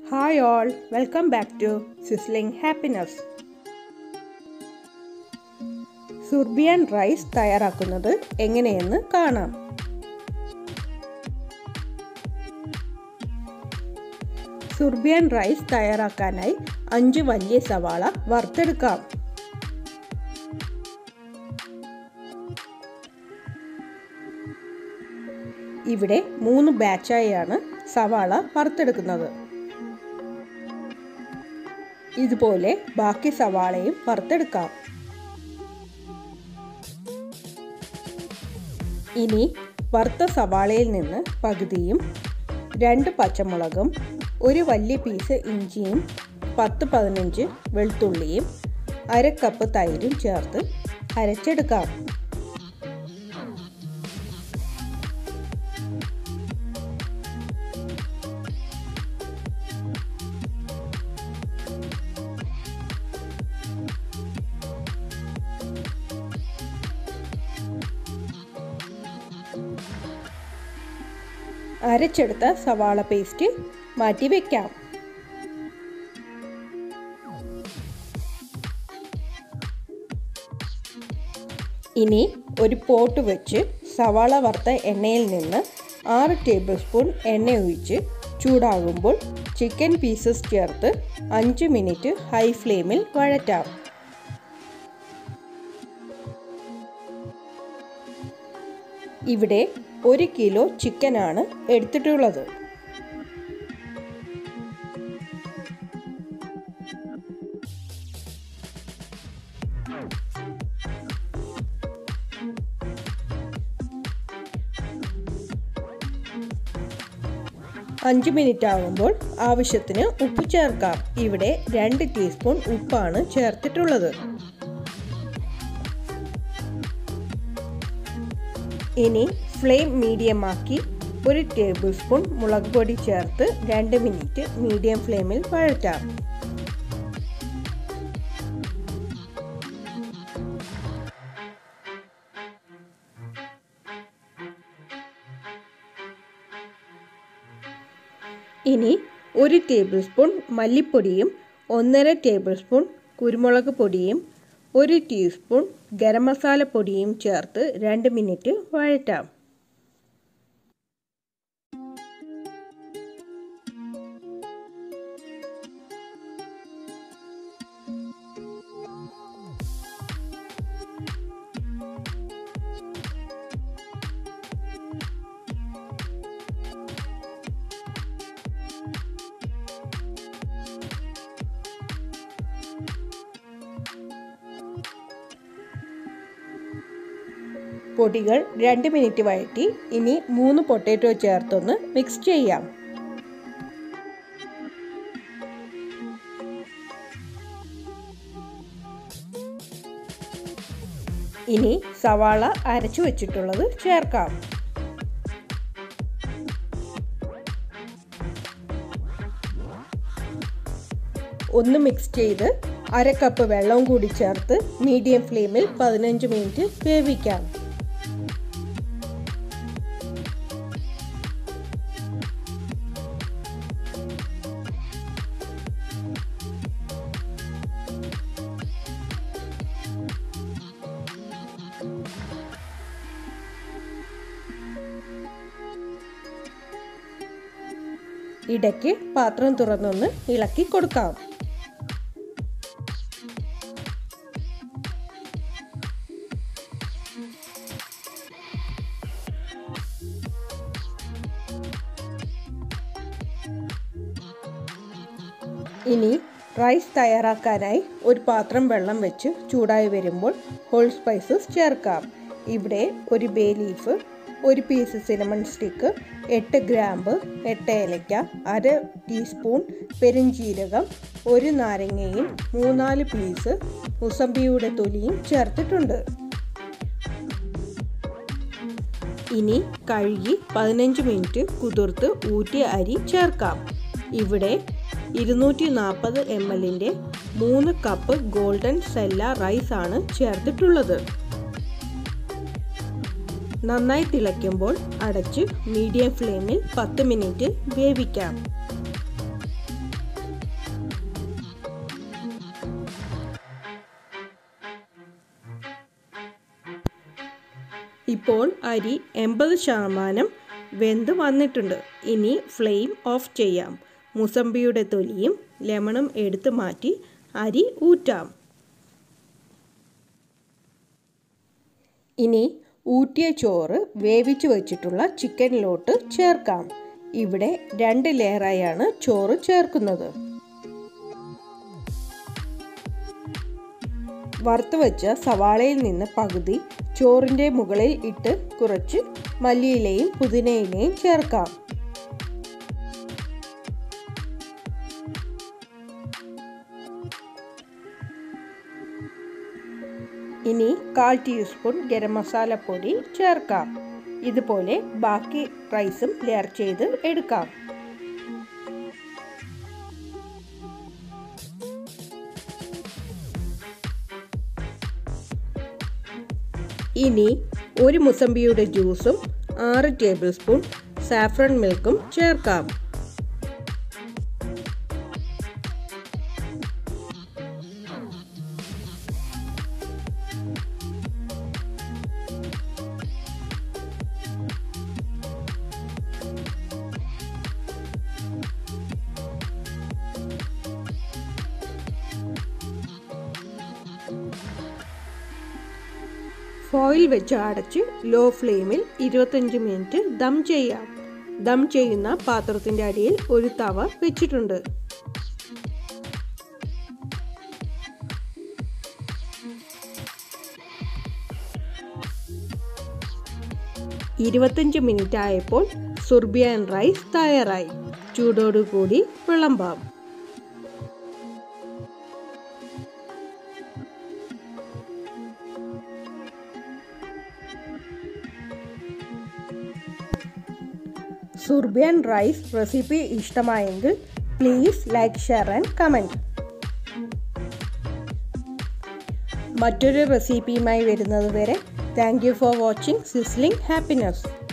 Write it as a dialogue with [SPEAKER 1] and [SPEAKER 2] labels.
[SPEAKER 1] hi all welcome back to sizzling happiness Serbian rice തയ്യാറാക്കുന്നത് എങ്ങനെയെന്ന് കാണാം സുർബിയൻ റൈസ് തയ്യാറാക്കാനായി അഞ്ച് വലിയ സവാള വറുത്തെടുക്കാം ഇവിടെ മൂന്ന് ബാച്ചായാണ് സവാള വറുത്തെടുക്കുന്നത് ഇതുപോലെ ബാക്കി സവാളയും വറുത്തെടുക്കാം ഇനി വറുത്ത സവാളയിൽ നിന്ന് പകുതിയും രണ്ട് പച്ചമുളകും ഒരു വലിയ പീസ് ഇഞ്ചിയും പത്ത് പതിനഞ്ച് വെളുത്തുള്ളിയും അര കപ്പ് തൈരും ചേർത്ത് അരച്ചെടുക്കാം അരച്ചെടുത്ത സവാള പേസ്റ്റ് മാറ്റി വയ്ക്കാം ഇനി ഒരു പോട്ട് വെച്ച് സവാള വറുത്ത എണ്ണയിൽ നിന്ന് ആറ് ടേബിൾ സ്പൂൺ എണ്ണ ഒഴിച്ച് ചൂടാകുമ്പോൾ ചിക്കൻ പീസസ് ചേർത്ത് അഞ്ച് മിനിറ്റ് ഹൈ ഫ്ലെയിമിൽ വഴറ്റാം ഇവിടെ ഒരു കിലോ ചിക്കനാണ് എടുത്തിട്ടുള്ളത് അഞ്ച് മിനിറ്റ് ആകുമ്പോൾ ആവശ്യത്തിന് ഉപ്പ് ചേർക്കാം ഇവിടെ രണ്ട് ടീസ്പൂൺ ഉപ്പാണ് ചേർത്തിട്ടുള്ളത് ഇനി ഫ്ലെയിം മീഡിയം ആക്കി ഒരു ടേബിൾ സ്പൂൺ മുളക് പൊടി ചേർത്ത് രണ്ട് മിനിറ്റ് മീഡിയം ഫ്ലെയിമിൽ വഴറ്റാം ഇനി ഒരു ടേബിൾ സ്പൂൺ മല്ലിപ്പൊടിയും ഒന്നര ടേബിൾ സ്പൂൺ കുരുമുളക് പൊടിയും ഒരു ടീസ്പൂൺ ഗരം മസാല പൊടിയും ചേർത്ത് രണ്ട് മിനിറ്റ് വഴറ്റാം പൊടികൾ രണ്ട് മിനിറ്റ് വഴറ്റി ഇനി മൂന്ന് പൊട്ടാറ്റോ ചേർത്തൊന്ന് മിക്സ് ചെയ്യാം ഇനി സവാള അരച്ചു വെച്ചിട്ടുള്ളത് ചേർക്കാം ഒന്ന് മിക്സ് ചെയ്ത് അര കപ്പ് വെള്ളവും കൂടി ചേർത്ത് മീഡിയം ഫ്ലെയിമിൽ പതിനഞ്ച് മിനിറ്റ് വേവിക്കാം ഇടയ്ക്ക് പാത്രം തുറന്നൊന്ന് ഇളക്കി കൊടുക്കാം ഇനി റൈസ് തയ്യാറാക്കാനായി ഒരു പാത്രം വെള്ളം വെച്ച് ചൂടായി വരുമ്പോൾ ഹോൾ സ്പൈസസ് ചേർക്കാം ഇവിടെ ഒരു ബേ ലീഫ് ഒരു പീസ് സിനമൺ സ്റ്റിക്ക് എട്ട് ഗ്രാമ്പ് എട്ട് ഏലയ്ക്ക അര ടീസ്പൂൺ പെരുംജീരകം ഒരു നാരങ്ങയും മൂന്നാല് പീസ് മുസമ്പിയുടെ തൊലിയും ചേർത്തിട്ടുണ്ട് ഇനി കഴുകി പതിനഞ്ച് മിനിറ്റ് കുതിർത്ത് ഊറ്റിയ അരി ചേർക്കാം ഇവിടെ ഇരുന്നൂറ്റി നാൽപ്പത് എം എല്ലിൻ്റെ മൂന്ന് കപ്പ് ഗോൾഡൻ സെല്ല റൈസ് ആണ് ചേർത്തിട്ടുള്ളത് നന്നായി തിളയ്ക്കുമ്പോൾ അടച്ച് മീഡിയം ഫ്ലെയിമിൽ പത്ത് മിനിറ്റ് വേവിക്കാം ഇപ്പോൾ അരി എൺപത് ശതമാനം വെന്ത് വന്നിട്ടുണ്ട് ഇനി ഫ്ലെയിം ഓഫ് ചെയ്യാം മുസമ്പിയുടെ തൊലിയും ലെമണും എടുത്ത് മാറ്റി അരി ഊറ്റാം ഇനി ഊറ്റിയ ചോറ് വേവിച്ച് വച്ചിട്ടുള്ള ചിക്കനിലോട്ട് ചേർക്കാം ഇവിടെ രണ്ട് ലെയറായാണ് ചോറ് ചേർക്കുന്നത് വറുത്ത് വെച്ച സവാളയിൽ നിന്ന് പകുതി ചോറിൻ്റെ മുകളിൽ ഇട്ട് കുറച്ച് മല്ലിയിലയും പുതിനയിലയും ചേർക്കാം ഇനി കാൽ ടീസ്പൂൺ ഗരം മസാലപ്പൊടി ചേർക്കാം ഇതുപോലെ ബാക്കി റൈസും ലെയർ ചെയ്ത് എടുക്കാം ഇനി ഒരു മുസമ്പിയുടെ ജ്യൂസും ആറ് ടേബിൾ സ്പൂൺ സാഫ്രൺ മിൽക്കും ചേർക്കാം ഫോയിൽ വെച്ച് അടച്ച് ലോ ഫ്ലെയിമിൽ ഇരുപത്തഞ്ച് മിനിറ്റ് ദം ചെയ്യാം ദം ചെയ്യുന്ന പാത്രത്തിൻ്റെ അടിയിൽ ഒരു തവ വെച്ചിട്ടുണ്ട് ഇരുപത്തഞ്ച് മിനിറ്റ് ആയപ്പോൾ സുർബിയാൻ റൈസ് തയ്യാറായി ചൂടോടുകൂടി വിളമ്പാം സുർബിയൻ റൈസ് റെസിപ്പി ഇഷ്ടമായെങ്കിൽ please like share and comment മറ്റൊരു റെസിപ്പിയുമായി വരുന്നത് വരെ thank you for watching sizzling happiness